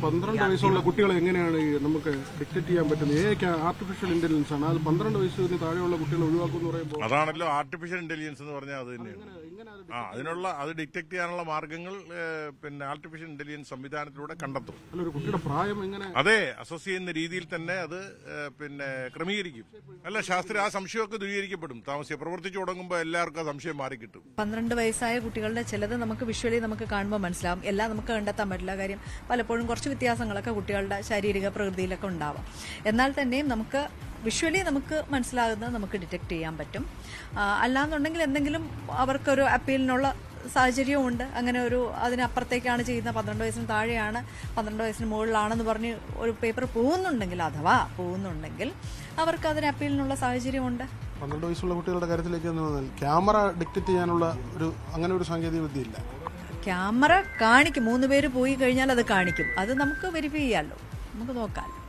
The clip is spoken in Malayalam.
പന്ത്രണ്ട് വയസ്സുള്ള കുട്ടികളെ എങ്ങനെയാണ് ഈ നമുക്ക് ഡിക്റ്റേറ്റ് ചെയ്യാൻ പറ്റുന്നത് ഏതൊക്കെ ആർട്ടിഫിഷ്യൽ ഇന്റലിജൻസ് ആണ് അത് പന്ത്രണ്ട് വയസ്സിന് താഴെയുള്ള കുട്ടികളെ ഒഴിവാക്കുമെന്ന് പറയുമ്പോൾ അതാണല്ലോ ആർട്ടിഫിഷ്യൽ ഇന്റലിജൻസ് എന്ന് പറഞ്ഞാൽ അത് തന്നെയാണ് എങ്ങനെ അത് ആ അതിനുള്ള അത് ഡിറ്റക്ട് ചെയ്യാനുള്ള മാർഗങ്ങൾ ഏഹ്, പിന്നെ ആർട്ടിഫിഷ്യൽ ഇന്റലിജൻസ് സംവിധാനത്തിലൂടെ കണ്ടെത്തും അല്ല ഒരു കുട്ടിയുടെ പ്രായം എങ്ങനെ അതെ അസസ് ചെയ്യുന്ന രീതിയിൽ തന്നെ അത് ഏഹ്, പിന്നെ ക്രമീകരിക്കും അല്ല ശാസ്ത്രീയ ആ സംശയമൊക്കെ ദൂരീകരിക്കപ്പെടും താമസിയ പ്രവർത്തിച്ചു തുടങ്ങുമ്പോൾ എല്ലാവർക്കും ആ സംശയം മാറിക്കിട്ടും പന്ത്രണ്ട് വയസ്സായ കുട്ടികളുടെ ചിലത് നമുക്ക് വിഷ്വലി നമുക്ക് കാണുമ്പോൾ മനസ്സിലാവും എല്ലാം നമുക്ക് കണ്ടെത്താൻ പറ്റില്ല കാര്യം പലപ്പോഴും കുറച്ച് വ്യത്യാസങ്ങളൊക്കെ കുട്ടികളുടെ ശാരീരിക പ്രകൃതിയിലൊക്കെ ഉണ്ടാവാം എന്നാൽ തന്നെയും നമുക്ക് വിഷ്വലി നമുക്ക് മനസ്സിലാകുന്നത് നമുക്ക് ഡിറ്റക്ട് ചെയ്യാൻ പറ്റും ആ, അല്ലാന്നുണ്ടെങ്കിൽ എന്തെങ്കിലും അവർക്കൊരു അപ്പീലിനുള്ള സാഹചര്യമുണ്ട് അങ്ങനെ ഒരു അതിനപ്പുറത്തേക്കാണ് ചെയ്യുന്ന പന്ത്രണ്ട് വയസ്സിന് താഴെയാണ് പന്ത്രണ്ട് വയസ്സിന് മുകളിലാണെന്ന് പറഞ്ഞ് ഒരു പേപ്പർ പോകുന്നുണ്ടെങ്കിൽ അഥവാ പോകുന്നുണ്ടെങ്കിൽ അവർക്ക് അതിന് അപ്പീലിനുള്ള സാഹചര്യമുണ്ട് പന്ത്രണ്ട് വയസ്സുള്ള കുട്ടികളുടെ കാര്യത്തിലേക്ക് എന്ന് പറഞ്ഞാൽ ക്യാമറ ഡിക്റ്റേറ്റ് ചെയ്യാനുള്ള ഒരു അങ്ങനെ ഒരു സാങ്കേതിക വിദ്യയില്ല ക്യാമറ കാണിക്കും മൂന്ന് പേര് പോയി കഴിഞ്ഞാൽ അത് കാണിക്കും അത് നമുക്ക് വെരിഫൈ ചെയ്യാമല്ലോ നമുക്ക് നോക്കാം